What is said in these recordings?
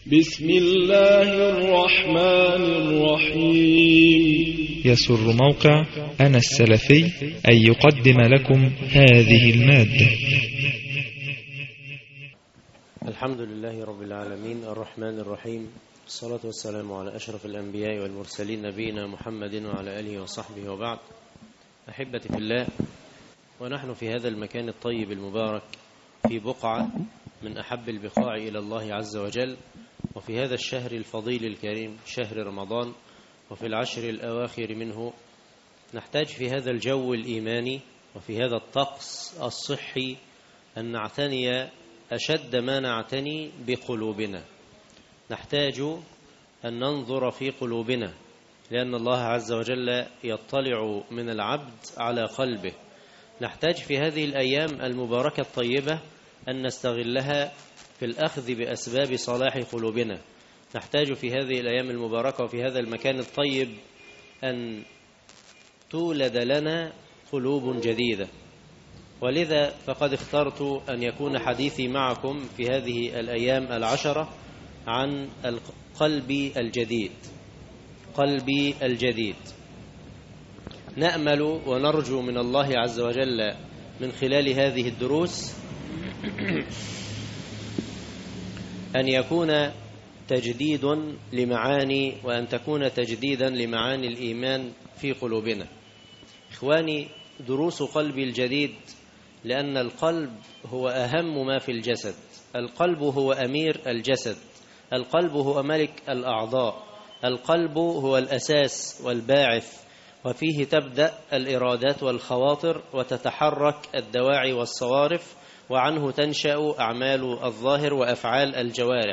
بسم الله الرحمن الرحيم يسر موقع أنا السلفي أن يقدم لكم هذه المادة الحمد لله رب العالمين الرحمن الرحيم الصلاة والسلام على أشرف الأنبياء والمرسلين نبينا محمد وعلى آله وصحبه وبعد أحبتي في الله ونحن في هذا المكان الطيب المبارك في بقعة من أحب البقاع إلى الله عز وجل وفي هذا الشهر الفضيل الكريم شهر رمضان وفي العشر الأواخر منه نحتاج في هذا الجو الإيماني وفي هذا الطقس الصحي أن نعتني أشد ما نعتني بقلوبنا نحتاج أن ننظر في قلوبنا لأن الله عز وجل يطلع من العبد على قلبه نحتاج في هذه الأيام المباركة الطيبة أن نستغلها في الأخذ بأسباب صلاح قلوبنا نحتاج في هذه الأيام المباركة وفي هذا المكان الطيب أن تولد لنا قلوب جديدة ولذا فقد اخترت أن يكون حديثي معكم في هذه الأيام العشرة عن القلب الجديد قلبي الجديد نأمل ونرجو من الله عز وجل من خلال هذه الدروس أن يكون تجديد لمعاني وأن تكون تجديدا لمعاني الإيمان في قلوبنا إخواني دروس قلبي الجديد لأن القلب هو أهم ما في الجسد القلب هو أمير الجسد القلب هو ملك الأعضاء القلب هو الأساس والباعث وفيه تبدأ الإرادات والخواطر وتتحرك الدواعي والصوارف وعنه تنشأ أعمال الظاهر وأفعال الجوارح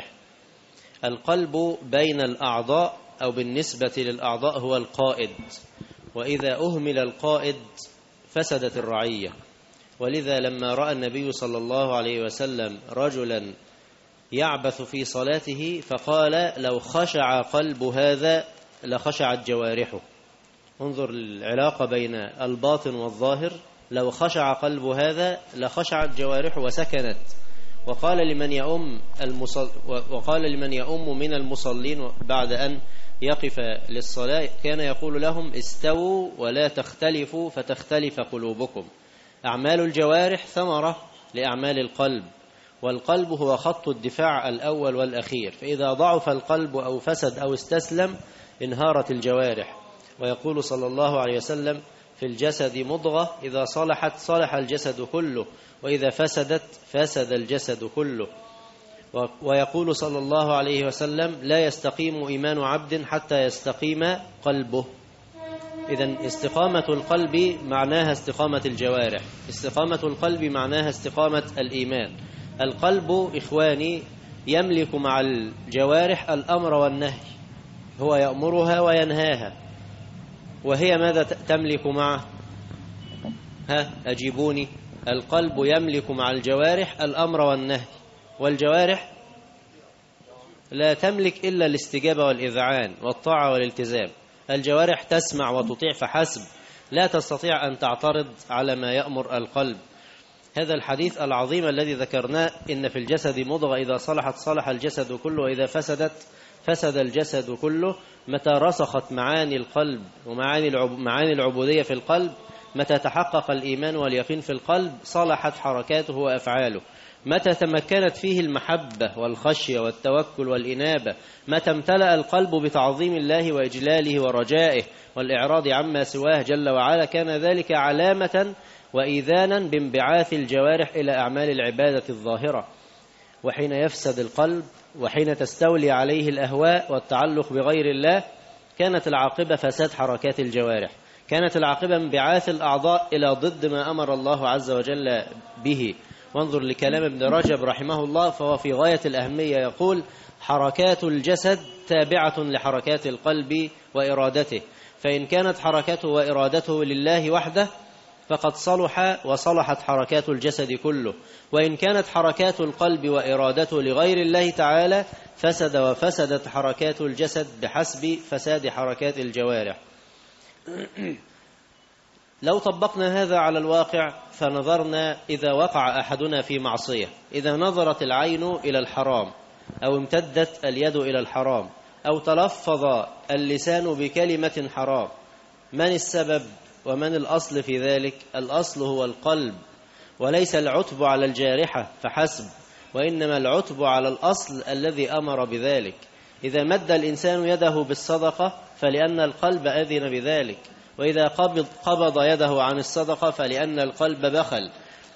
القلب بين الأعضاء أو بالنسبة للأعضاء هو القائد وإذا أهمل القائد فسدت الرعية ولذا لما رأى النبي صلى الله عليه وسلم رجلا يعبث في صلاته فقال لو خشع قلب هذا لخشعت جوارحه انظر العلاقة بين الباطن والظاهر لو خشع قلب هذا لخشعت جوارحه وسكنت وقال لمن يؤم المصل وقال لمن يؤم من المصلين بعد أن يقف للصلاة كان يقول لهم استووا ولا تختلفوا فتختلف قلوبكم أعمال الجوارح ثمرة لأعمال القلب والقلب هو خط الدفاع الأول والأخير فإذا ضعف القلب أو فسد أو استسلم انهارت الجوارح ويقول صلى الله عليه وسلم في الجسد مضغة إذا صلحت صلح الجسد كله وإذا فسدت فسد الجسد كله ويقول صلى الله عليه وسلم لا يستقيم إيمان عبد حتى يستقيم قلبه إذا استقامة القلب معناها استقامة الجوارح استقامة القلب معناها استقامة الإيمان القلب إخواني يملك مع الجوارح الأمر والنهي هو يأمرها وينهاها وهي ماذا تملك معه ها أجيبوني القلب يملك مع الجوارح الأمر والنهي والجوارح لا تملك إلا الاستجابة والإذعان والطاعة والالتزام الجوارح تسمع وتطيع فحسب لا تستطيع أن تعترض على ما يأمر القلب هذا الحديث العظيم الذي ذكرناه إن في الجسد مضغة إذا صلحت صلح الجسد كله وإذا فسدت فسد الجسد كله متى رسخت معاني القلب ومعاني العب... معاني العبودية في القلب متى تحقق الإيمان واليقين في القلب صلحت حركاته وأفعاله متى تمكنت فيه المحبة والخشية والتوكل والإنابة متى امتلأ القلب بتعظيم الله وإجلاله ورجائه والإعراض عما سواه جل وعلا كان ذلك علامة وإيذانا بانبعاث الجوارح إلى أعمال العبادة الظاهرة وحين يفسد القلب وحين تستولي عليه الأهواء والتعلق بغير الله كانت العاقبة فساد حركات الجوارح كانت العاقبة انبعاث الأعضاء إلى ضد ما أمر الله عز وجل به وانظر لكلام ابن رجب رحمه الله فهو في غاية الأهمية يقول حركات الجسد تابعة لحركات القلب وإرادته فإن كانت حركته وإرادته لله وحده فقد صلح وصلحت حركات الجسد كله وإن كانت حركات القلب وإرادته لغير الله تعالى فسد وفسدت حركات الجسد بحسب فساد حركات الجوارح لو طبقنا هذا على الواقع فنظرنا إذا وقع أحدنا في معصية إذا نظرت العين إلى الحرام أو امتدت اليد إلى الحرام أو تلفظ اللسان بكلمة حرام من السبب ومن الأصل في ذلك الأصل هو القلب وليس العتب على الجارحة فحسب وإنما العتب على الأصل الذي أمر بذلك إذا مد الإنسان يده بالصدقة فلأن القلب أذن بذلك وإذا قبض, قبض يده عن الصدقة فلأن القلب بخل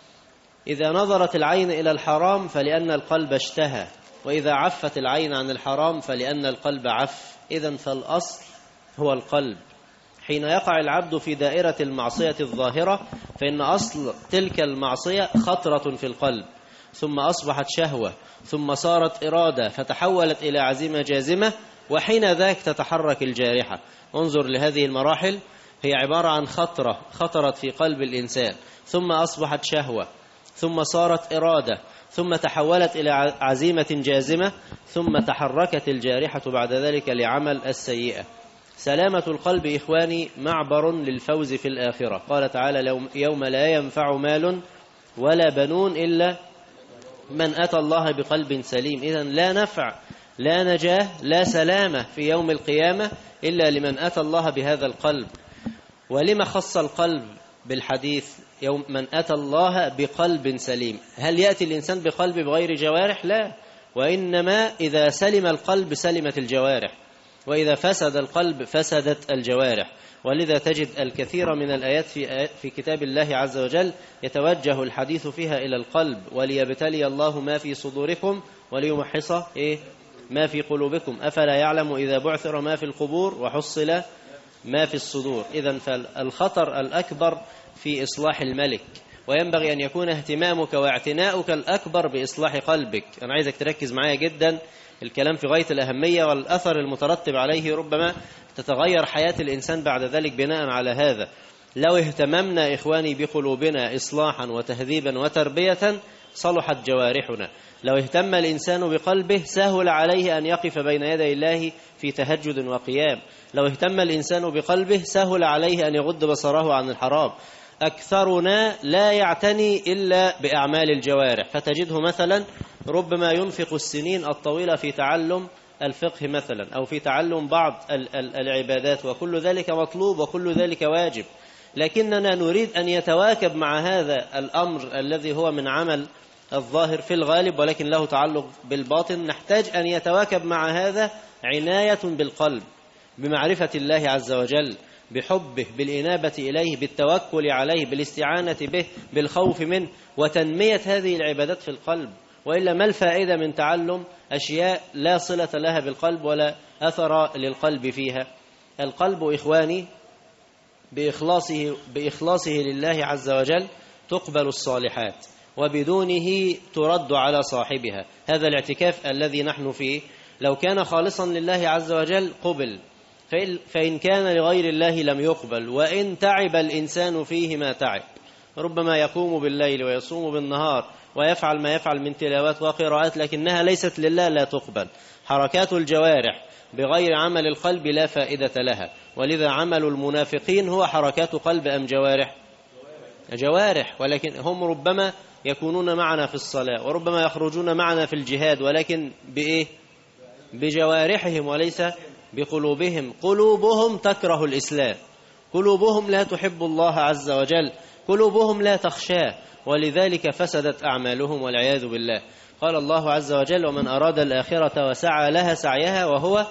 إذا نظرت العين إلى الحرام فلأن القلب اشتهى وإذا عفت العين عن الحرام فلأن القلب عف إذا فالأصل هو القلب حين يقع العبد في دائرة المعصية الظاهرة فإن أصل تلك المعصية خطرة في القلب ثم أصبحت شهوة ثم صارت إرادة فتحولت إلى عزيمة جازمة وحين ذاك تتحرك الجارحة انظر لهذه المراحل هي عبارة عن خطرة خطرت في قلب الإنسان ثم أصبحت شهوة ثم صارت إرادة ثم تحولت إلى عزيمة جازمة ثم تحركت الجارحة بعد ذلك لعمل السيئة سلامة القلب إخواني معبر للفوز في الآخرة قال تعالى يوم لا ينفع مال ولا بنون إلا من أتى الله بقلب سليم إذا لا نفع لا نجاه لا سلامة في يوم القيامة إلا لمن أتى الله بهذا القلب ولما خص القلب بالحديث يوم من أتى الله بقلب سليم هل يأتي الإنسان بقلب بغير جوارح لا وإنما إذا سلم القلب سلمت الجوارح وإذا فسد القلب فسدت الجوارح ولذا تجد الكثير من الآيات في, في كتاب الله عز وجل يتوجه الحديث فيها إلى القلب وليبتلي الله ما في صدوركم وليمحص إيه ما في قلوبكم أفلا يعلم إذا بعثر ما في القبور وحصل ما في الصدور إذا فالخطر الأكبر في إصلاح الملك وينبغي أن يكون اهتمامك واعتناؤك الأكبر بإصلاح قلبك أنا عايزك تركز معايا جدا الكلام في غاية الأهمية والأثر المترتب عليه ربما تتغير حياة الإنسان بعد ذلك بناء على هذا لو اهتممنا إخواني بقلوبنا إصلاحا وتهذيبا وتربية صلحت جوارحنا لو اهتم الإنسان بقلبه سهل عليه أن يقف بين يدي الله في تهجد وقيام لو اهتم الإنسان بقلبه سهل عليه أن يغض بصره عن الحرام أكثرنا لا يعتني إلا بأعمال الجوارح فتجده مثلا ربما ينفق السنين الطويلة في تعلم الفقه مثلا أو في تعلم بعض العبادات وكل ذلك مطلوب وكل ذلك واجب لكننا نريد أن يتواكب مع هذا الأمر الذي هو من عمل الظاهر في الغالب ولكن له تعلق بالباطن نحتاج أن يتواكب مع هذا عناية بالقلب بمعرفة الله عز وجل بحبه بالإنابة إليه بالتوكل عليه بالاستعانة به بالخوف منه وتنمية هذه العبادات في القلب وإلا ما الفائدة من تعلم أشياء لا صلة لها بالقلب ولا أثر للقلب فيها القلب إخواني بإخلاصه, بإخلاصه لله عز وجل تقبل الصالحات وبدونه ترد على صاحبها هذا الاعتكاف الذي نحن فيه لو كان خالصا لله عز وجل قبل فإن كان لغير الله لم يقبل وإن تعب الإنسان فيه ما تعب ربما يقوم بالليل ويصوم بالنهار ويفعل ما يفعل من تلاوات وقراءات لكنها ليست لله لا تقبل حركات الجوارح بغير عمل القلب لا فائدة لها ولذا عمل المنافقين هو حركات قلب أم جوارح جوارح ولكن هم ربما يكونون معنا في الصلاة وربما يخرجون معنا في الجهاد ولكن بإيه بجوارحهم وليس بقلوبهم قلوبهم تكره الإسلام قلوبهم لا تحب الله عز وجل قلوبهم لا تخشاه ولذلك فسدت أعمالهم والعياذ بالله قال الله عز وجل ومن أراد الآخرة وسعى لها سعيها وهو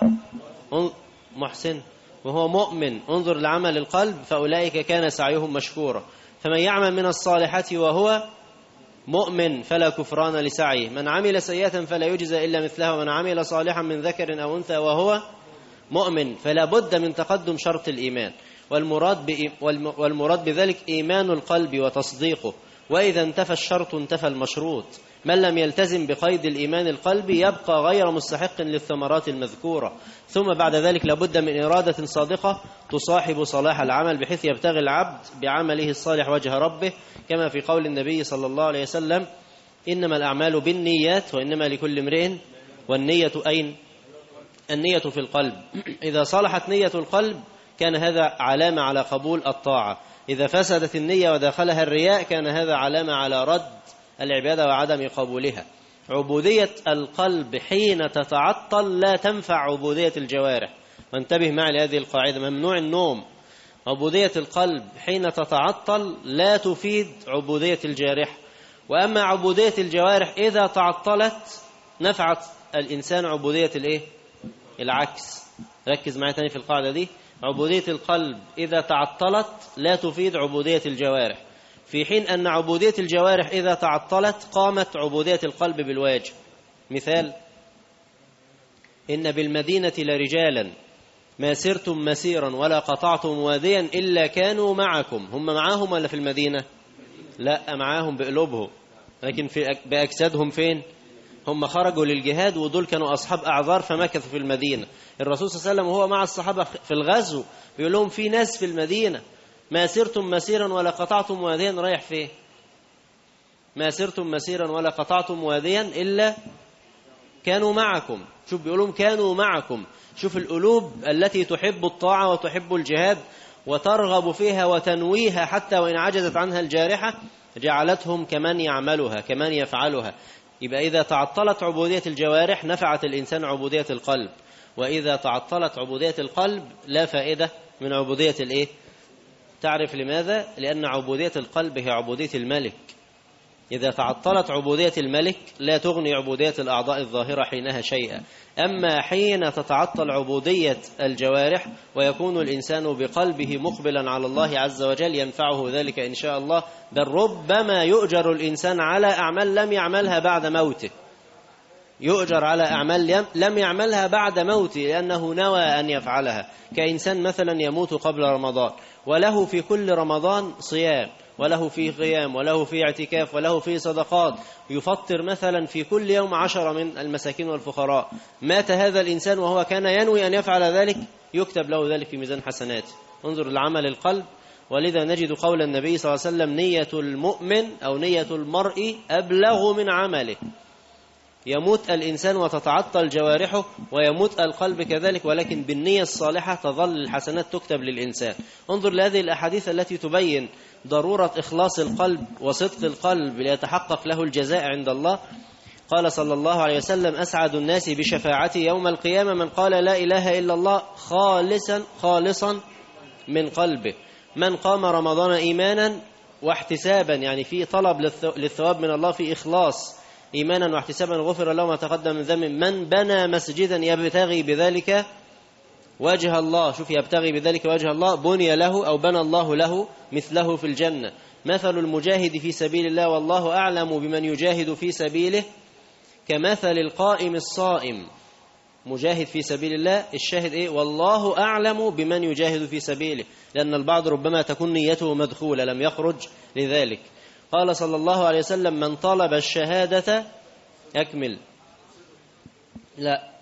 محسن وهو مؤمن انظر لعمل القلب فأولئك كان سعيهم مشكورا فمن يعمل من الصالحات وهو مؤمن فلا كفران لسعيه من عمل سيئة فلا يجزى إلا مثلها ومن عمل صالحا من ذكر أو أنثى وهو مؤمن فلا بد من تقدم شرط الإيمان والمراد, والمراد بذلك إيمان القلب وتصديقه وإذا انتفى الشرط انتفى المشروط من لم يلتزم بقيد الإيمان القلبي يبقى غير مستحق للثمرات المذكورة ثم بعد ذلك لابد من إرادة صادقة تصاحب صلاح العمل بحيث يبتغي العبد بعمله الصالح وجه ربه كما في قول النبي صلى الله عليه وسلم إنما الأعمال بالنيات وإنما لكل امرئ والنية أين النية في القلب إذا صلحت نية القلب كان هذا علامة على قبول الطاعة إذا فسدت النية ودخلها الرياء كان هذا علامة على رد العبادة وعدم قبولها عبودية القلب حين تتعطل لا تنفع عبودية الجوارح وانتبه معي لهذه القاعدة ممنوع النوم عبودية القلب حين تتعطل لا تفيد عبودية الجارح وأما عبودية الجوارح إذا تعطلت نفعت الإنسان عبودية الإيه؟ العكس ركز معي تاني في القاعدة دي عبودية القلب إذا تعطلت لا تفيد عبودية الجوارح في حين أن عبودية الجوارح إذا تعطلت قامت عبودية القلب بالواجب مثال إن بالمدينة لرجالا ما سرتم مسيرا ولا قطعتم واديا إلا كانوا معكم هم معاهم ولا في المدينة لا معاهم بقلوبهم لكن في بأجسادهم فين هم خرجوا للجهاد ودول كانوا أصحاب أعذار فمكثوا في المدينة الرسول صلى الله عليه وسلم وهو مع الصحابة في الغزو بيقول لهم في ناس في المدينة ما سرتم مسيرا ولا قطعتم واديا رايح فين ما سرتم مسيرا ولا قطعتم واديا إلا كانوا معكم شوف بيقولون كانوا معكم شوف القلوب التي تحب الطاعة وتحب الجهاد وترغب فيها وتنويها حتى وإن عجزت عنها الجارحة جعلتهم كمن يعملها كمن يفعلها يبقى إذا تعطلت عبودية الجوارح نفعت الإنسان عبودية القلب وإذا تعطلت عبودية القلب لا فائدة من عبودية الإيه؟ تعرف لماذا؟ لأن عبودية القلب هي عبودية الملك إذا تعطلت عبودية الملك لا تغني عبودية الأعضاء الظاهرة حينها شيئا أما حين تتعطل عبودية الجوارح ويكون الإنسان بقلبه مقبلا على الله عز وجل ينفعه ذلك إن شاء الله بل ربما يؤجر الإنسان على أعمال لم يعملها بعد موته يؤجر على أعمال لم يعملها بعد موته لأنه نوى أن يفعلها كإنسان مثلا يموت قبل رمضان وله في كل رمضان صيام وله في قيام وله في اعتكاف وله في صدقات يفطر مثلا في كل يوم عشرة من المساكين والفقراء مات هذا الإنسان وهو كان ينوي أن يفعل ذلك يكتب له ذلك في ميزان حسناته انظر لعمل القلب ولذا نجد قول النبي صلى الله عليه وسلم نية المؤمن أو نية المرء أبلغ من عمله يموت الإنسان وتتعطل جوارحه ويموت القلب كذلك ولكن بالنية الصالحة تظل الحسنات تكتب للإنسان انظر لهذه الأحاديث التي تبين ضرورة إخلاص القلب وصدق القلب ليتحقق له الجزاء عند الله قال صلى الله عليه وسلم أسعد الناس بشفاعتي يوم القيامة من قال لا إله إلا الله خالصا خالصا من قلبه من قام رمضان إيمانا واحتسابا يعني في طلب للثواب من الله في إخلاص إيمانا واحتسابا غفر له ما تقدم من ذنب من بنى مسجدا يبتغي بذلك وجه الله شوف يبتغي بذلك وجه الله بني له أو بنى الله له مثله في الجنة مثل المجاهد في سبيل الله والله أعلم بمن يجاهد في سبيله كمثل القائم الصائم مجاهد في سبيل الله الشاهد إيه والله أعلم بمن يجاهد في سبيله لأن البعض ربما تكون نيته مدخولة لم يخرج لذلك قال صلى الله عليه وسلم من طلب الشهادة أكمل لا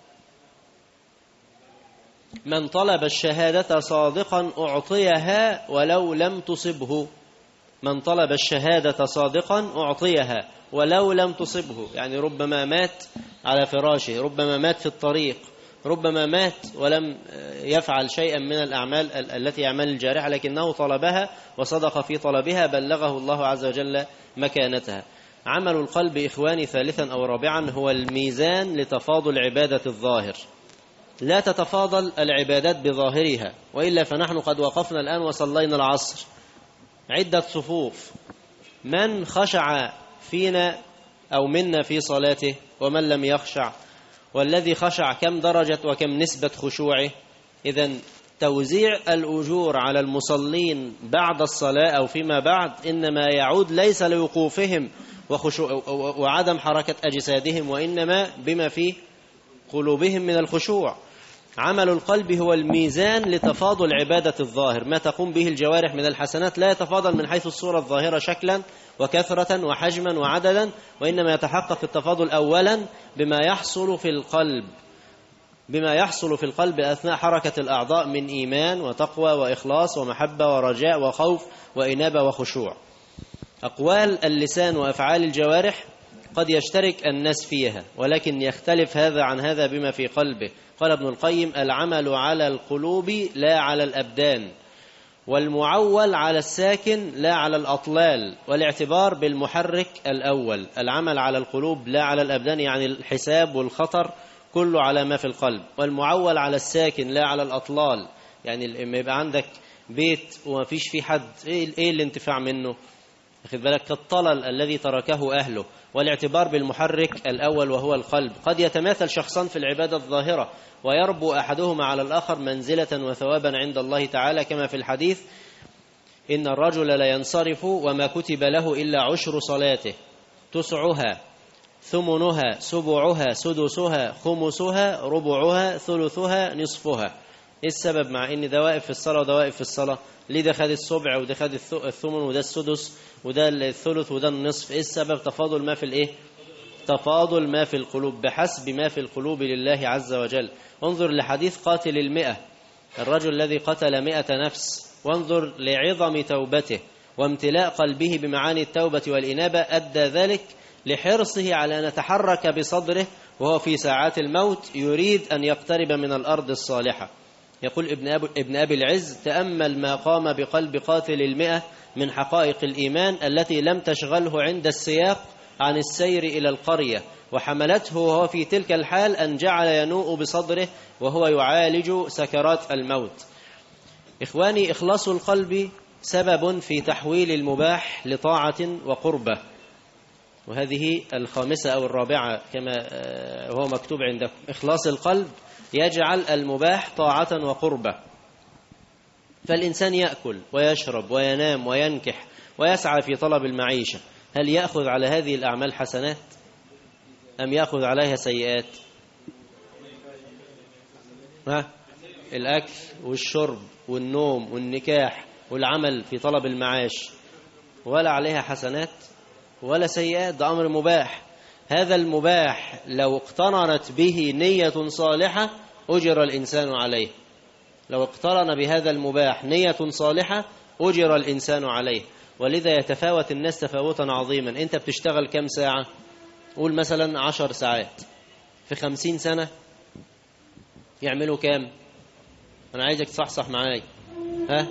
من طلب الشهادة صادقا أعطيها ولو لم تصبه من طلب الشهادة صادقا أعطيها ولو لم تصبه يعني ربما مات على فراشه ربما مات في الطريق ربما مات ولم يفعل شيئا من الأعمال التي يعمل الجارحة لكنه طلبها وصدق في طلبها بلغه الله عز وجل مكانتها عمل القلب إخواني ثالثا أو رابعا هو الميزان لتفاضل عبادة الظاهر لا تتفاضل العبادات بظاهرها وإلا فنحن قد وقفنا الآن وصلينا العصر عدة صفوف من خشع فينا أو منا في صلاته ومن لم يخشع والذي خشع كم درجة وكم نسبة خشوعه إذا توزيع الأجور على المصلين بعد الصلاة أو فيما بعد إنما يعود ليس لوقوفهم وخشوع وعدم حركة أجسادهم وإنما بما في قلوبهم من الخشوع عمل القلب هو الميزان لتفاضل عبادة الظاهر ما تقوم به الجوارح من الحسنات لا يتفاضل من حيث الصورة الظاهرة شكلا وكثرة وحجما وعددا وإنما يتحقق التفاضل أولا بما يحصل في القلب بما يحصل في القلب أثناء حركة الأعضاء من إيمان وتقوى وإخلاص ومحبة ورجاء وخوف وإنابة وخشوع أقوال اللسان وأفعال الجوارح قد يشترك الناس فيها ولكن يختلف هذا عن هذا بما في قلبه قال ابن القيم العمل على القلوب لا على الأبدان والمعول على الساكن لا على الأطلال والاعتبار بالمحرك الأول العمل على القلوب لا على الأبدان يعني الحساب والخطر كله على ما في القلب والمعول على الساكن لا على الأطلال يعني لما يبقى عندك بيت وما فيش فيه حد ايه إيه الانتفاع منه واخد بالك كالطلل الذي تركه أهله والاعتبار بالمحرك الأول وهو القلب قد يتماثل شخصان في العبادة الظاهرة ويربو أحدهما على الآخر منزلة وثوابا عند الله تعالى كما في الحديث إن الرجل لا ينصرف وما كتب له إلا عشر صلاته تسعها ثمنها سبعها سدسها خمسها ربعها ثلثها نصفها ايه السبب مع ان ده واقف في الصلاه وده واقف في الصلاه ليه ده خد السبع وده خد الث- الثمن وده السدس وده الثلث وده النصف ايه السبب تفاضل ما في الايه تفاضل ما في القلوب بحسب ما في القلوب لله عز وجل انظر لحديث قاتل المئة الرجل الذي قتل مئة نفس وانظر لعظم توبته وامتلاء قلبه بمعاني التوبة والإنابة أدى ذلك لحرصه على أن يتحرك بصدره وهو في ساعات الموت يريد أن يقترب من الأرض الصالحة يقول ابن أبي, ابن أبي العز تأمل ما قام بقلب قاتل المئة من حقائق الإيمان التي لم تشغله عند السياق عن السير إلى القرية وحملته وهو في تلك الحال أن جعل ينوء بصدره وهو يعالج سكرات الموت إخواني إخلاص القلب سبب في تحويل المباح لطاعة وقربة وهذه الخامسة أو الرابعة كما آه، هو مكتوب عندكم إخلاص القلب يجعل المباح طاعة وقربة فالإنسان يأكل ويشرب وينام وينكح ويسعى في طلب المعيشة هل يأخذ على هذه الأعمال حسنات أم يأخذ عليها سيئات ها الأكل والشرب والنوم والنكاح والعمل في طلب المعاش ولا عليها حسنات ولا سيئات ده أمر مباح هذا المباح لو اقترنت به نية صالحة أجر الإنسان عليه لو اقترن بهذا المباح نية صالحة أجر الإنسان عليه ولذا يتفاوت الناس تفاوتا عظيما أنت بتشتغل كم ساعة قول مثلا عشر ساعات في خمسين سنة يعملوا كام أنا عايزك تصحصح معايا ها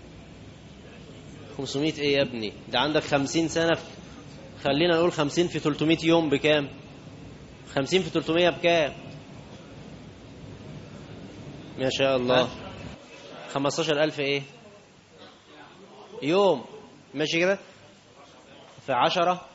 500 ايه يا ابني ده عندك 50 سنة في خلينا نقول 50 في 300 يوم بكام 50 في 300 بكام ما شاء الله 15000 ايه يوم ماشي كده في 10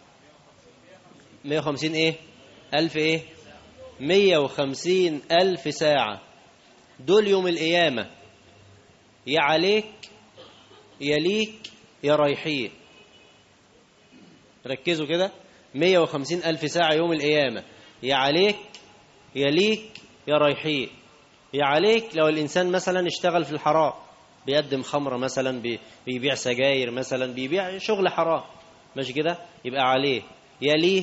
150 ايه ألف ايه 150 ألف ساعة دول يوم القيامة يا عليك يا ليك يا رايحين ركزوا كده 150 ألف ساعة يوم القيامة يا عليك يا ليك يا رايحين يا عليك لو الإنسان مثلا اشتغل في الحرام بيقدم خمرة مثلا بي- بيبيع سجاير مثلا بيبيع شغل حرام ماشي كده يبقى عليه يا ليه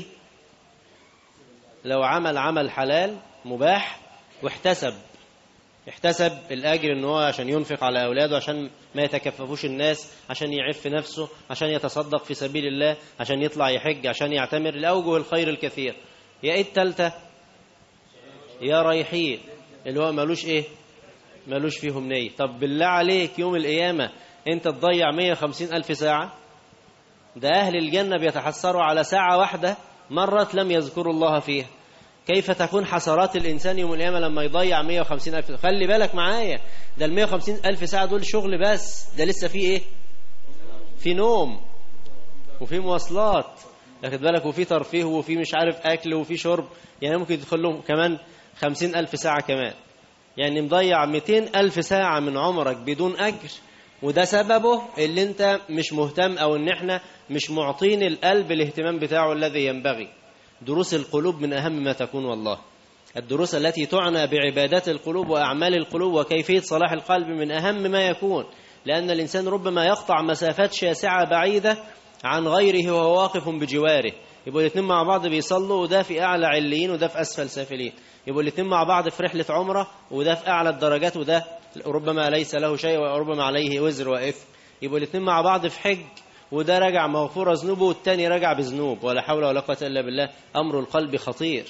لو عمل عمل حلال مباح واحتسب احتسب الأجر ان هو عشان ينفق على أولاده عشان ما يتكففوش الناس عشان يعف نفسه عشان يتصدق في سبيل الله عشان يطلع يحج عشان يعتمر لأوجه الخير الكثير يا ايه التالتة يا رايحين اللي هو ملوش ايه ملوش فيهم نية طب بالله عليك يوم القيامة انت تضيع 150 ألف ساعة ده أهل الجنة بيتحسروا على ساعة واحدة مرت لم يذكروا الله فيها كيف تكون حسرات الإنسان يوم القيامة لما يضيع 150 ألف خلي بالك معايا ده ال 150 ألف ساعة دول شغل بس ده لسه في إيه في نوم وفي مواصلات واخد بالك وفي ترفيه وفي مش عارف أكل وفي شرب يعني ممكن يدخل لهم كمان 50 ألف ساعة كمان يعني مضيع 200 ألف ساعة من عمرك بدون أجر وده سببه اللي انت مش مهتم او ان احنا مش معطين القلب الاهتمام بتاعه الذي ينبغي دروس القلوب من أهم ما تكون والله الدروس التي تعنى بعبادات القلوب وأعمال القلوب وكيفية صلاح القلب من أهم ما يكون لأن الإنسان ربما يقطع مسافات شاسعة بعيدة عن غيره وهو واقف بجواره يبقوا الاثنين مع بعض بيصلوا وده في أعلى عليين وده في أسفل سافلين يبقوا الاثنين مع بعض في رحلة عمرة وده في أعلى الدرجات وده ربما ليس له شيء وربما عليه وزر وإثم يبقوا الاثنين مع بعض في حج وده رجع مغفورة ذنوبه والتاني رجع بذنوب ولا حول ولا قوة إلا بالله أمر القلب خطير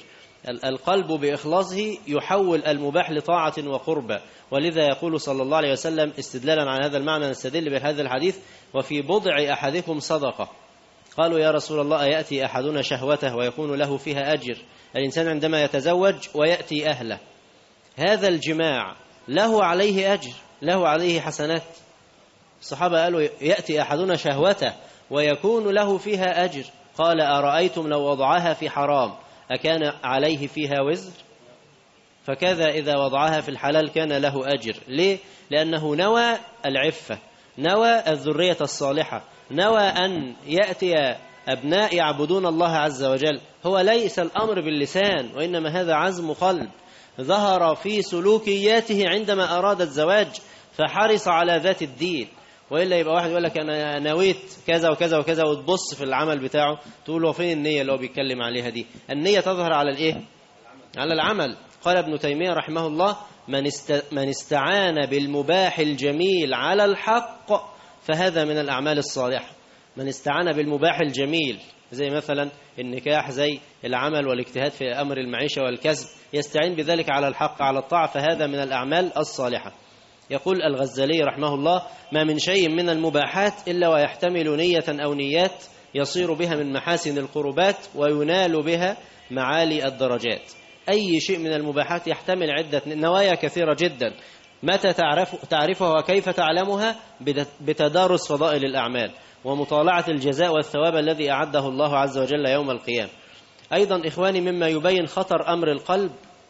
ال- القلب بإخلاصه يحول المباح لطاعة وقربة ولذا يقول صلى الله عليه وسلم استدلالا على هذا المعنى نستدل بهذا الحديث وفي بضع أحدكم صدقة قالوا يا رسول الله أيأتي أحدنا شهوته ويكون له فيها أجر الإنسان عندما يتزوج ويأتي أهله هذا الجماع له عليه أجر له عليه حسنات الصحابة قالوا يأتي أحدنا شهوته ويكون له فيها أجر قال أرأيتم لو وضعها في حرام أكان عليه فيها وزر فكذا إذا وضعها في الحلال كان له أجر ليه؟ لأنه نوى العفة نوى الذرية الصالحة نوى أن يأتي أبناء يعبدون الله عز وجل هو ليس الأمر باللسان وإنما هذا عزم قلب ظهر في سلوكياته عندما أراد الزواج فحرص على ذات الدين والا يبقى واحد يقول لك انا نويت كذا وكذا وكذا وتبص في العمل بتاعه تقول له فين النيه اللي هو بيتكلم عليها دي النيه تظهر على الايه على العمل قال ابن تيميه رحمه الله من است من استعان بالمباح الجميل على الحق فهذا من الاعمال الصالحه من استعان بالمباح الجميل زي مثلا النكاح زي العمل والاجتهاد في امر المعيشه والكسب يستعين بذلك على الحق على الطاعه فهذا من الاعمال الصالحه يقول الغزالي رحمه الله ما من شيء من المباحات إلا ويحتمل نية أو نيات يصير بها من محاسن القربات وينال بها معالي الدرجات أي شيء من المباحات يحتمل عدة نوايا كثيرة جدا متى تعرف تعرفها وكيف تعلمها بتدارس فضائل الأعمال ومطالعة الجزاء والثواب الذي أعده الله عز وجل يوم القيامة أيضا إخواني مما يبين خطر أمر القلب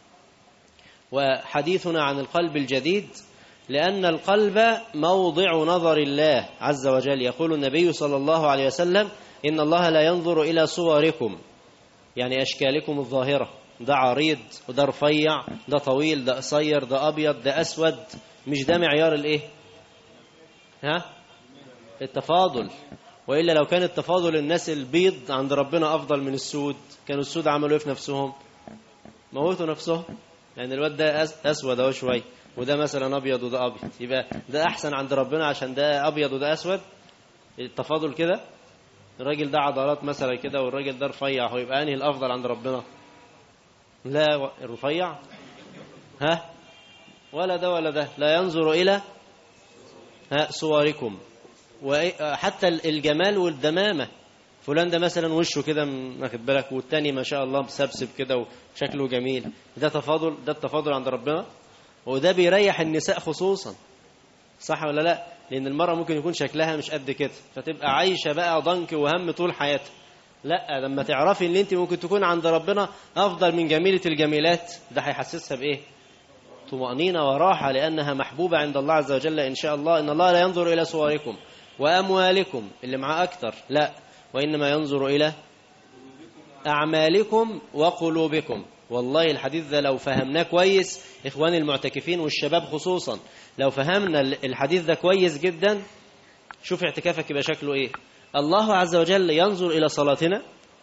وحديثنا عن القلب الجديد لأن القلب موضع نظر الله عز وجل يقول النبي صلى الله عليه وسلم إن الله لا ينظر إلى صوركم يعني أشكالكم الظاهرة ده عريض وده رفيع ده طويل ده قصير ده أبيض ده أسود مش ده معيار الإيه ها التفاضل وإلا لو كان التفاضل الناس البيض عند ربنا أفضل من السود كانوا السود عملوا إيه في نفسهم موتوا نفسهم يعني الواد ده أسود أهو شوية وده مثلا ابيض وده ابيض يبقى ده احسن عند ربنا عشان ده ابيض وده اسود التفاضل كده الراجل ده عضلات مثلا كده والراجل ده رفيع هو يبقى انهي الافضل عند ربنا لا الرفيع ها ولا ده ولا ده لا ينظر الى ها صوركم وحتى الجمال والدمامه فلان ده مثلا وشه كده واخد بالك والتاني ما شاء الله مسبسب كده وشكله جميل ده تفاضل ده التفاضل عند ربنا وده بيريح النساء خصوصا صح ولا لا لان المرأة ممكن يكون شكلها مش قد كده فتبقى عايشة بقى ضنك وهم طول حياتها لا لما تعرفي ان انت ممكن تكون عند ربنا افضل من جميلة الجميلات ده هيحسسها بايه طمأنينة وراحة لأنها محبوبة عند الله عز وجل إن شاء الله إن الله لا ينظر إلى صوركم وأموالكم اللي معاه أكتر لا وإنما ينظر إلى أعمالكم وقلوبكم والله الحديث ده لو فهمناه كويس إخواني المعتكفين والشباب خصوصا لو فهمنا الحديث ده كويس جدا شوف اعتكافك يبقى شكله إيه الله عز وجل ينظر إلى صلاتنا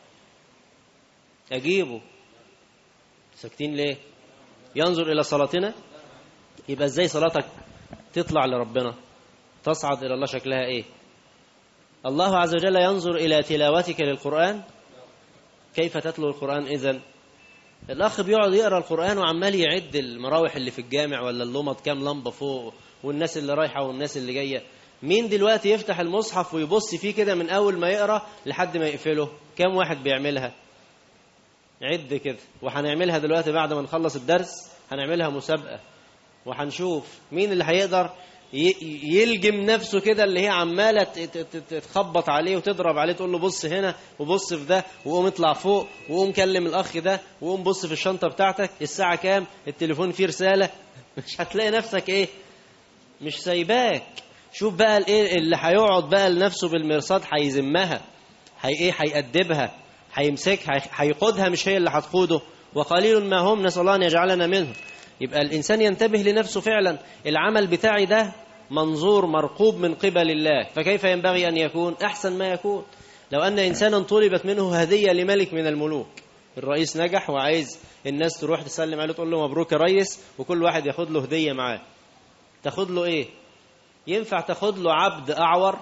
أجيبه ساكتين ليه ينظر إلى صلاتنا يبقى إزاي صلاتك تطلع لربنا تصعد إلى الله شكلها إيه الله عز وجل ينظر إلى تلاوتك للقرآن كيف تتلو القرآن إذن الأخ بيقعد يقرأ القرآن وعمال يعد المراوح اللي في الجامع ولا اللمض كام لمبة فوق والناس اللي رايحة والناس اللي جاية مين دلوقتي يفتح المصحف ويبص فيه كده من أول ما يقرأ لحد ما يقفله كام واحد بيعملها عد كده وهنعملها دلوقتي بعد ما نخلص الدرس هنعملها مسابقة وهنشوف مين اللي هيقدر يلجم نفسه كده اللي هي عمالة تخبط عليه وتضرب عليه تقول له بص هنا وبص في ده وقوم اطلع فوق وقوم كلم الأخ ده وقوم بص في الشنطة بتاعتك الساعة كام التليفون فيه رسالة مش هتلاقي نفسك ايه مش سايباك شوف بقى الايه اللي هيقعد بقى لنفسه بالمرصاد هيذمها هي ايه هيأدبها هيمسكها هيقودها مش هي اللي هتقوده وقليل ما هم نسأل الله أن يجعلنا منهم يبقى الإنسان ينتبه لنفسه فعلا العمل بتاعي ده منظور مرقوب من قبل الله فكيف ينبغي أن يكون أحسن ما يكون لو أن إنسانا طلبت منه هدية لملك من الملوك الرئيس نجح وعايز الناس تروح تسلم عليه تقول له مبروك يا ريس وكل واحد ياخد له هدية معاه تاخد له إيه ينفع تاخد له عبد أعور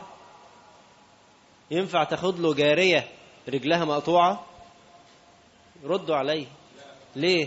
ينفع تاخد له جارية رجلها مقطوعة ردوا عليه ليه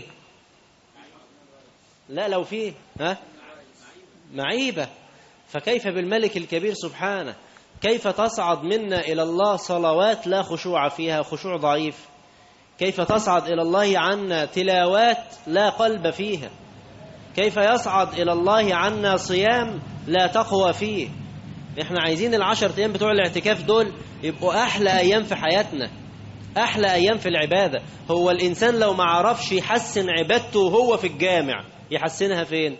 لا لو فيه ها معيبة فكيف بالملك الكبير سبحانه كيف تصعد منا إلى الله صلوات لا خشوع فيها خشوع ضعيف كيف تصعد إلى الله عنا تلاوات لا قلب فيها كيف يصعد إلى الله عنا صيام لا تقوى فيه احنا عايزين العشر أيام بتوع الاعتكاف دول يبقوا أحلى أيام في حياتنا أحلى أيام في العبادة هو الإنسان لو ما عرفش يحسن عبادته وهو في الجامع يحسنها فين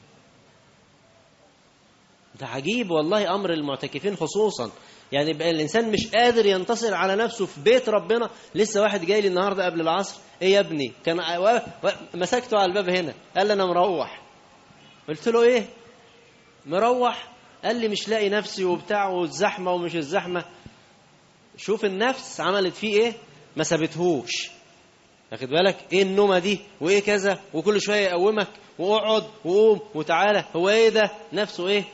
ده عجيب والله أمر المعتكفين خصوصا يعني بقى الإنسان مش قادر ينتصر على نفسه في بيت ربنا لسه واحد جاي لي النهاردة قبل العصر إيه يا ابني كان و... و... مسكته على الباب هنا قال لي أنا مروح قلت له إيه مروح قال لي مش لاقي نفسي وبتاع والزحمة ومش الزحمة شوف النفس عملت فيه إيه ما سابتهوش واخد بالك ايه النومه دي وايه كذا وكل شويه يقومك واقعد وقوم وتعالى هو ايه ده نفسه ايه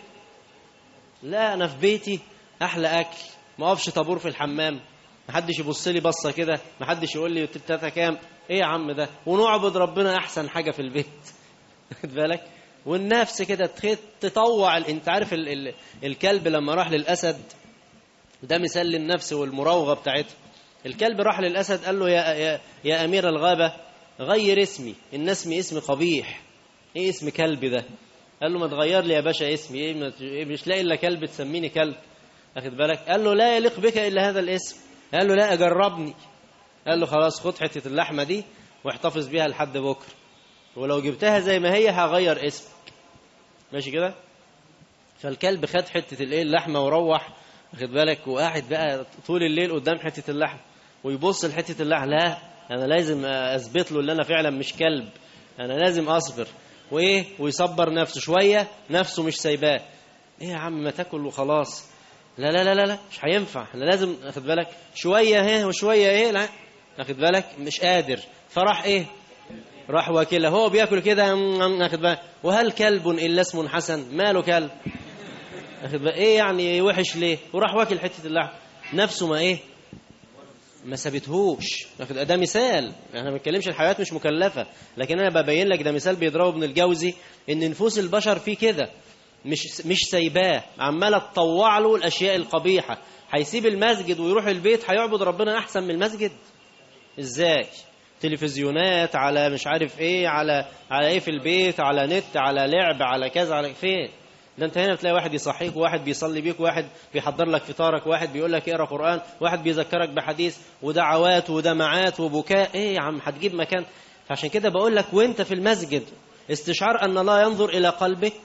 لا انا في بيتي احلى اكل ما اقفش طابور في الحمام ما حدش يبص لي بصه كده ما حدش يقول لي تلاته كام ايه يا عم ده ونعبد ربنا احسن حاجه في البيت واخد بالك والنفس كده تطوع انت عارف ال ال الكلب لما راح للاسد ده مثال للنفس والمراوغه بتاعتها الكلب راح للاسد قال له يا يا, يا امير الغابه غير اسمي ان اسمي اسم قبيح ايه اسم كلب ده قال له ما تغير لي يا باشا اسمي ايه مش لاقي الا كلب تسميني كلب اخد بالك قال له لا يليق بك الا هذا الاسم قال له لا اجربني قال له خلاص خد حته اللحمه دي واحتفظ بيها لحد بكره ولو جبتها زي ما هي هغير اسمك ماشي كده فالكلب خد حته الايه اللحمه وروح واخد بالك وقاعد بقى طول الليل قدام حته اللحم ويبص لحته اللحم لا انا لازم اثبت له ان انا فعلا مش كلب انا لازم اصبر وايه ويصبر نفسه شويه نفسه مش سايباه ايه يا عم ما تاكل وخلاص لا لا لا لا لا مش هينفع احنا لازم اخد بالك شويه اهي وشويه ايه لا اخد بالك مش قادر فراح ايه راح واكلها هو بياكل كده اخد بالك وهل كلب الا اسم حسن ماله كلب اخد بالك ايه يعني وحش ليه وراح واكل حته اللحم نفسه ما ايه ما سابتهوش ده مثال احنا ما بنتكلمش الحيوانات مش مكلفه لكن انا ببين لك ده مثال بيضربه ابن الجوزي ان نفوس البشر فيه كده مش مش سايباه عماله تطوع له الاشياء القبيحه هيسيب المسجد ويروح البيت هيعبد ربنا احسن من المسجد ازاي تلفزيونات على مش عارف ايه على على ايه في البيت على نت على لعب على كذا على فين ده انت هنا بتلاقي واحد يصحيك وواحد بيصلي بيك وواحد بيحضر لك فطارك وواحد بيقول لك اقرا قران وواحد بيذكرك بحديث ودعوات ودمعات وبكاء ايه يا عم هتجيب مكان فعشان كده بقول لك وانت في المسجد استشعار ان الله ينظر الى قلبك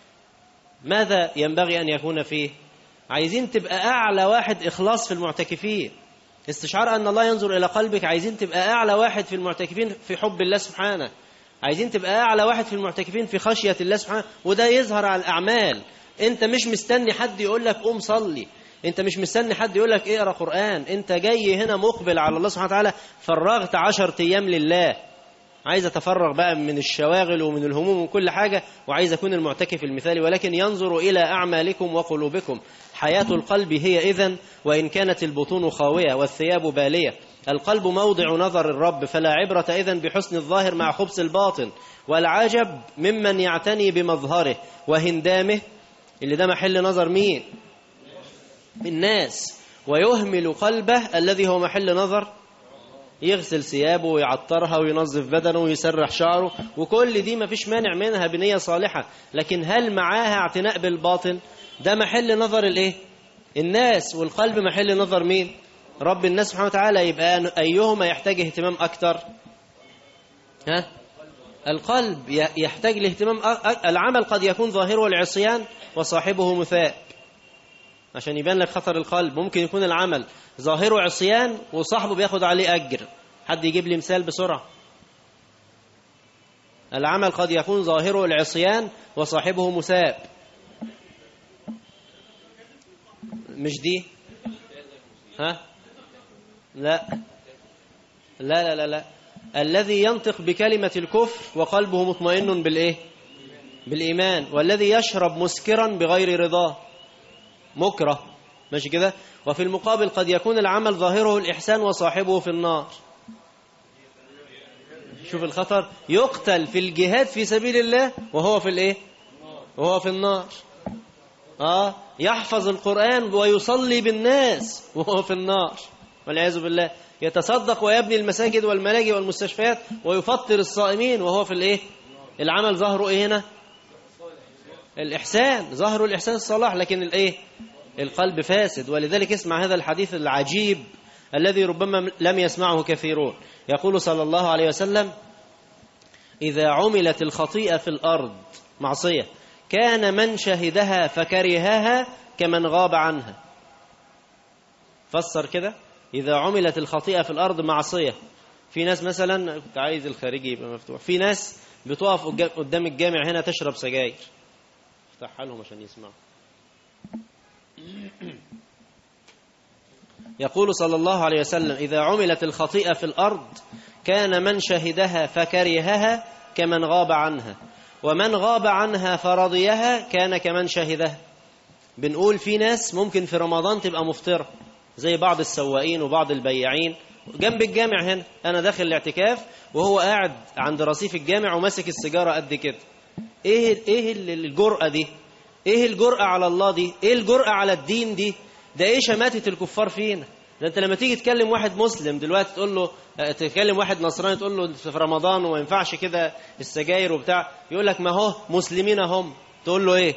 ماذا ينبغي ان يكون فيه عايزين تبقى اعلى واحد اخلاص في المعتكفين استشعار ان الله ينظر الى قلبك عايزين تبقى اعلى واحد في المعتكفين في حب الله سبحانه عايزين تبقى اعلى واحد في المعتكفين في خشيه الله سبحانه وده يظهر على الاعمال انت مش مستني حد يقول لك قوم صلي انت مش مستني حد يقول لك اقرا قران انت جاي هنا مقبل على الله سبحانه وتعالى فرغت عشر ايام لله عايز اتفرغ بقى من الشواغل ومن الهموم وكل حاجه وعايز اكون المعتكف المثالي ولكن ينظر الى اعمالكم وقلوبكم حياه القلب هي اذا وان كانت البطون خاويه والثياب باليه القلب موضع نظر الرب فلا عبرة إذن بحسن الظاهر مع خبث الباطن والعجب ممن يعتني بمظهره وهندامه اللي ده محل نظر مين الناس ويهمل قلبه الذي هو محل نظر يغسل ثيابه ويعطرها وينظف بدنه ويسرح شعره وكل دي ما فيش مانع منها بنية صالحة لكن هل معاها اعتناء بالباطن ده محل نظر الايه الناس والقلب محل نظر مين رب الناس سبحانه وتعالى يبقى أيهما يحتاج اهتمام أكتر ها القلب يحتاج لاهتمام العمل قد يكون ظاهره العصيان وصاحبه مثاب عشان يبان لك خطر القلب ممكن يكون العمل ظاهره عصيان وصاحبه بياخد عليه أجر حد يجيب لي مثال بسرعة العمل قد يكون ظاهره العصيان وصاحبه مثاب مش دي ها لا لا لا لا لا الذي ينطق بكلمة الكفر وقلبه مطمئن بالإيه بالإيمان والذي يشرب مسكرا بغير رضاه مكره ماشي كده وفي المقابل قد يكون العمل ظاهره الإحسان وصاحبه في النار شوف الخطر يقتل في الجهاد في سبيل الله وهو في الايه وهو في النار اه يحفظ القرآن ويصلي بالناس وهو في النار والعياذ بالله يتصدق ويبني المساجد والملاجئ والمستشفيات ويفطر الصائمين وهو في الايه العمل ظهره ايه هنا الإحسان ظهر الإحسان الصلاح لكن الإيه القلب فاسد ولذلك اسمع هذا الحديث العجيب الذي ربما لم يسمعه كثيرون يقول صلى الله عليه وسلم إذا عملت الخطيئة في الأرض معصية كان من شهدها فكرهها كمن غاب عنها فسر كده إذا عملت الخطيئة في الأرض معصية في ناس مثلا كنت عايز الخارجي يبقى مفتوح في ناس بتقف قدام الجامع هنا تشرب سجاير افتحها لهم عشان يسمعوا يقول صلى الله عليه وسلم إذا عملت الخطيئة في الأرض كان من شهدها فكرهها كمن غاب عنها ومن غاب عنها فرضيها كان كمن شهدها بنقول في ناس ممكن في رمضان تبقى مفطرة زي بعض السواقين وبعض البياعين جنب الجامع هنا أنا داخل الاعتكاف وهو قاعد عند رصيف الجامع وماسك السيجارة قد كده ايه ايه الجرأة دي ايه الجرأة على الله دي ايه الجرأة على الدين دي ده ايه شماتة الكفار فينا ده انت لما تيجي تكلم واحد مسلم دلوقتي تقول له تكلم واحد نصراني تقول له في رمضان وما ينفعش كده السجاير وبتاع يقول لك ما هو مسلمين هم تقول له ايه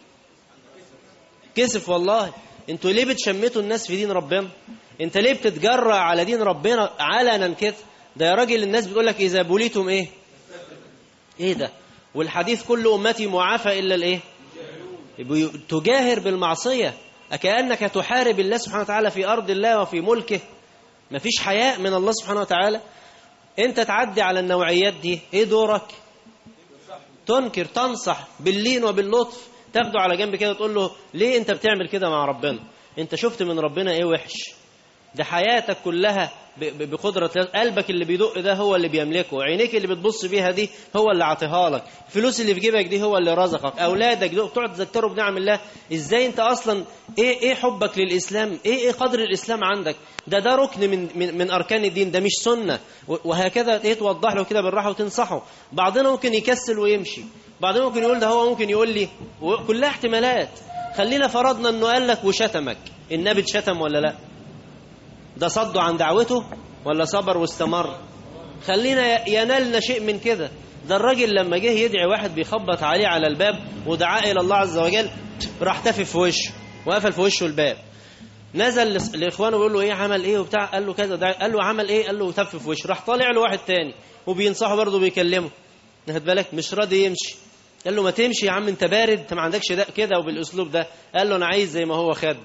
كسف والله انتوا ليه بتشمتوا الناس في دين ربنا انت ليه بتتجرأ على دين ربنا علنا كده ده يا راجل الناس بتقول لك اذا بوليتم ايه ايه ده والحديث كل أمتي معافى إلا الإيه تجاهر بالمعصية أكأنك تحارب الله سبحانه وتعالى في أرض الله وفي ملكه مفيش حياء من الله سبحانه وتعالى أنت تعدي على النوعيات دي إيه دورك تنكر تنصح باللين وباللطف تاخده على جنب كده وتقول له ليه أنت بتعمل كده مع ربنا أنت شفت من ربنا إيه وحش ده حياتك كلها بقدرة قلبك اللي بيدق ده هو اللي بيملكه عينيك اللي بتبص بيها دي هو اللي عطيها لك الفلوس اللي في جيبك دي هو اللي رزقك أولادك دول تقعد تذكروا بنعم الله إزاي أنت أصلا إيه إيه حبك للإسلام إيه إيه قدر الإسلام عندك ده ده ركن من من, من أركان الدين ده مش سنة وهكذا إيه توضح له كده بالراحة وتنصحه بعضنا ممكن يكسل ويمشي بعضنا ممكن يقول ده هو ممكن يقول لي كلها احتمالات خلينا فرضنا انه قال لك وشتمك النبي اتشتم ولا لا ده صده عن دعوته ولا صبر واستمر خلينا ينالنا شيء من كده ده الراجل لما جه يدعي واحد بيخبط عليه على الباب ودعاه الى الله عز وجل راح تافي في وشه وقفل في وشه الباب نزل لاخوانه بيقول له ايه عمل ايه وبتاع قال له كذا قال له عمل ايه قال له تف في وشه راح طالع له واحد تاني وبينصحه برضه بيكلمه خد بالك مش راضي يمشي قال له ما تمشي يا عم انت بارد انت ما عندكش ده كده وبالاسلوب ده قال له انا عايز زي ما هو خد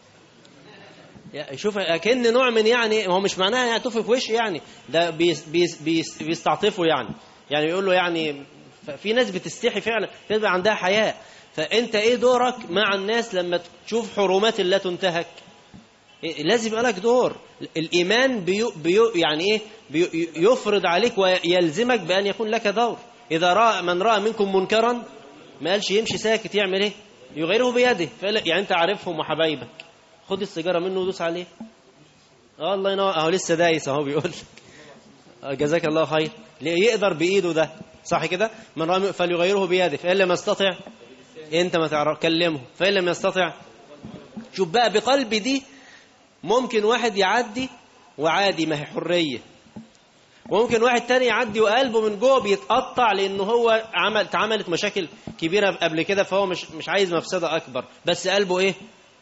شوف اكن نوع من يعني هو مش معناها يعني تف في وش يعني ده بيس بيس بيس بيستعطفه يعني يعني يقول له يعني في ناس بتستحي فعلا تبقى عندها حياء فانت ايه دورك مع الناس لما تشوف حرمات الله تنتهك لازم يبقى لك دور الايمان بيو بيو يعني ايه بيو يفرض عليك ويلزمك بان يكون لك دور اذا راى من راى منكم منكرا ما قالش يمشي ساكت يعمل ايه يغيره بيده يعني انت عارفهم وحبايبك خد السيجاره منه ودوس عليه اه الله ينور اهو لسه دايس اهو بيقول لك جزاك الله خير يقدر بايده ده صح كده من رأى فليغيره بيده فان لم يستطع انت ما تعرف كلمه فان لم يستطع شوف بقى بقلب دي ممكن واحد يعدي وعادي ما هي حريه وممكن واحد تاني يعدي وقلبه من جوه بيتقطع لانه هو عمل اتعملت مشاكل كبيره قبل كده فهو مش مش عايز مفسده اكبر بس قلبه ايه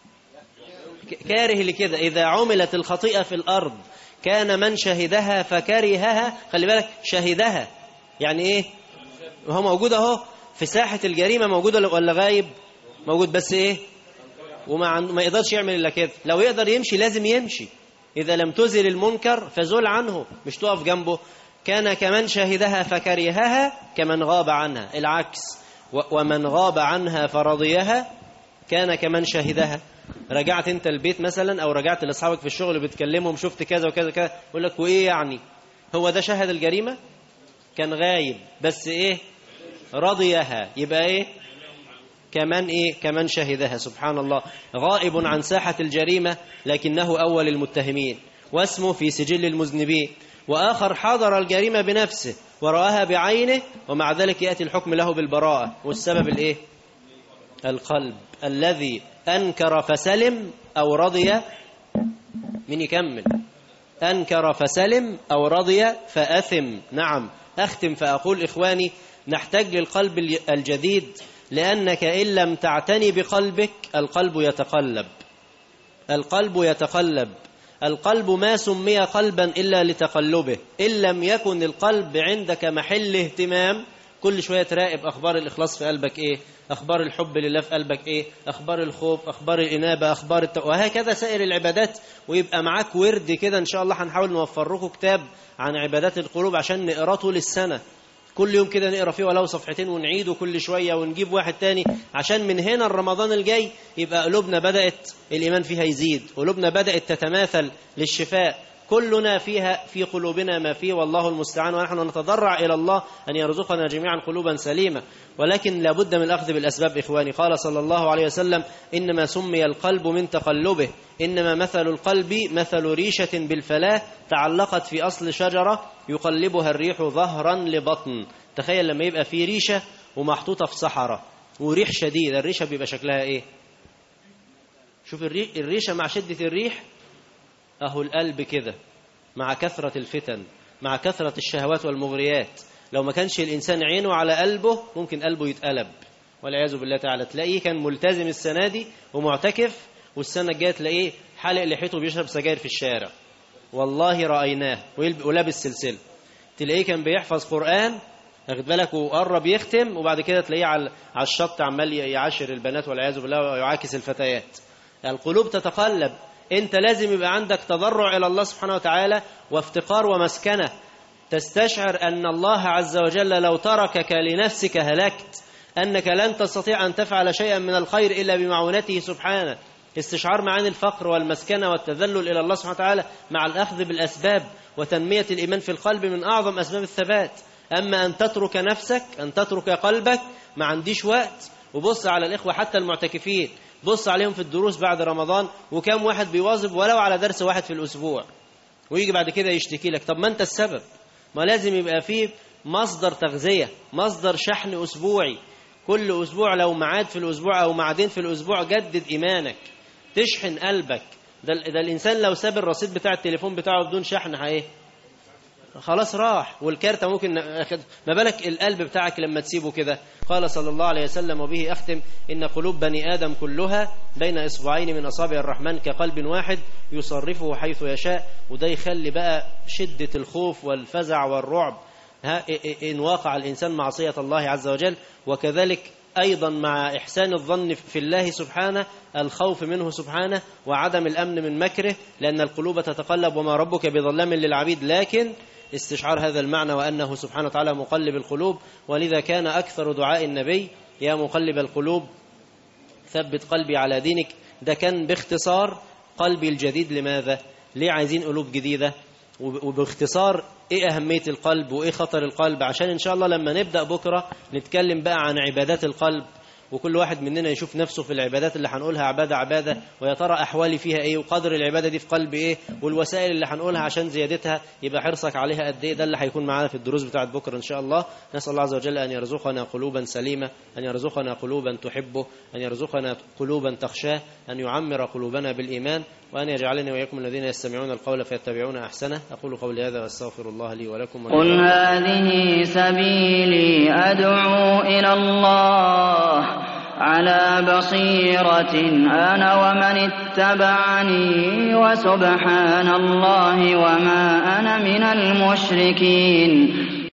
كاره لكده إذا عملت الخطيئة في الأرض كان من شهدها فكرهها خلي بالك شهدها يعني إيه هو موجود أهو في ساحة الجريمة موجودة ولا غايب موجود بس إيه وما ما يقدرش يعمل إلا كده لو يقدر يمشي لازم يمشي إذا لم تزل المنكر فزل عنه مش تقف جنبه كان كمن شهدها فكرهها كمن غاب عنها العكس ومن غاب عنها فرضيها كان كمن شهدها رجعت انت البيت مثلا او رجعت لاصحابك في الشغل بتكلمهم شفت كذا وكذا كذا يقول لك وايه يعني هو ده شهد الجريمه كان غايب بس ايه رضيها يبقى ايه كمان ايه كمان شهدها سبحان الله غائب عن ساحه الجريمه لكنه اول المتهمين واسمه في سجل المذنبين وآخر حضر الجريمة بنفسه ورآها بعينه ومع ذلك يأتي الحكم له بالبراءة والسبب الإيه؟ القلب الذي أنكر فسلم أو رضي من يكمل أنكر فسلم أو رضي فأثم نعم أختم فأقول إخواني نحتاج للقلب الجديد لأنك إن لم تعتني بقلبك القلب يتقلب القلب يتقلب القلب ما سمي قلبا إلا لتقلبه إن لم يكن القلب عندك محل اهتمام كل شوية تراقب أخبار الإخلاص في قلبك إيه أخبار الحب لله في قلبك إيه أخبار الخوف أخبار الإنابة أخبار الت... وهكذا سائر العبادات ويبقى معاك ورد كده إن شاء الله هنحاول نوفر لكم كتاب عن عبادات القلوب عشان نقراه طول السنة كل يوم كده نقرا فيه ولو صفحتين ونعيده كل شويه ونجيب واحد تاني عشان من هنا رمضان الجاي يبقى قلوبنا بدات الايمان فيها يزيد قلوبنا بدات تتماثل للشفاء كلنا فيها في قلوبنا ما فيه والله المستعان ونحن نتضرع الى الله ان يرزقنا جميعا قلوبا سليمه ولكن لابد من الاخذ بالاسباب اخواني قال صلى الله عليه وسلم انما سمي القلب من تقلبه انما مثل القلب مثل ريشه بالفلاه تعلقت في اصل شجره يقلبها الريح ظهرا لبطن تخيل لما يبقى في ريشه ومحطوطه في صحراء وريح شديد الريشه بيبقى شكلها ايه شوف الريشه مع شده الريح اهو القلب كده مع كثرة الفتن مع كثرة الشهوات والمغريات لو ما كانش الإنسان عينه على قلبه ممكن قلبه يتقلب والعياذ بالله تعالى تلاقيه كان ملتزم السنة دي ومعتكف والسنة الجاية تلاقيه حالق لحيته بيشرب سجاير في الشارع والله رأيناه ولابس سلسلة تلاقيه كان بيحفظ قرآن واخد بالك وقرب يختم وبعد كده تلاقيه على على الشط عمال يعاشر البنات والعياذ بالله ويعاكس الفتيات القلوب تتقلب انت لازم يبقى عندك تضرع الى الله سبحانه وتعالى وافتقار ومسكنه تستشعر ان الله عز وجل لو تركك لنفسك هلكت انك لن تستطيع ان تفعل شيئا من الخير الا بمعونته سبحانه استشعار معاني الفقر والمسكنه والتذلل الى الله سبحانه وتعالى مع الاخذ بالاسباب وتنميه الايمان في القلب من اعظم اسباب الثبات اما ان تترك نفسك ان تترك قلبك ما عنديش وقت وبص على الاخوه حتى المعتكفين بص عليهم في الدروس بعد رمضان وكم واحد بيواظب ولو على درس واحد في الأسبوع ويجي بعد كده يشتكي لك طب ما أنت السبب ما لازم يبقى فيه مصدر تغذية مصدر شحن أسبوعي كل أسبوع لو معاد في الأسبوع أو معادين في الأسبوع جدد إيمانك تشحن قلبك ده, ده الإنسان لو ساب الرصيد بتاع التليفون بتاعه بدون شحن هايه خلاص راح والكارتة ممكن أخد ما بالك القلب بتاعك لما تسيبه كده قال صلى الله عليه وسلم وبه أختم إن قلوب بني آدم كلها بين إصبعين من أصابع الرحمن كقلب واحد يصرفه حيث يشاء وده يخلي بقى شدة الخوف والفزع والرعب ها إن واقع الإنسان معصية الله عز وجل وكذلك أيضا مع إحسان الظن في الله سبحانه الخوف منه سبحانه وعدم الأمن من مكره لأن القلوب تتقلب وما ربك بظلام للعبيد لكن استشعار هذا المعنى وأنه سبحانه وتعالى مقلب القلوب ولذا كان أكثر دعاء النبي يا مقلب القلوب ثبت قلبي على دينك ده كان باختصار قلبي الجديد لماذا ليه عايزين قلوب جديدة وباختصار ايه أهمية القلب وايه خطر القلب عشان ان شاء الله لما نبدأ بكرة نتكلم بقى عن عبادات القلب وكل واحد مننا يشوف نفسه في العبادات اللي هنقولها عبادة عبادة ويا ترى أحوالي فيها إيه وقدر العبادة دي في قلبي إيه والوسائل اللي هنقولها عشان زيادتها يبقى حرصك عليها قد إيه ده اللي هيكون معانا في الدروس بتاعت بكرة إن شاء الله نسأل الله عز وجل أن يرزقنا قلوبا سليمة أن يرزقنا قلوبا تحبه أن يرزقنا قلوبا تخشاه أن يعمر قلوبنا بالإيمان وأن يجعلني وإياكم الذين يستمعون القول فيتبعون أحسنه أقول قولي هذا وأستغفر الله لي ولكم قل هذه سبيلي أدعو إلى الله على بصيرة أنا ومن اتبعني وسبحان الله وما أنا من المشركين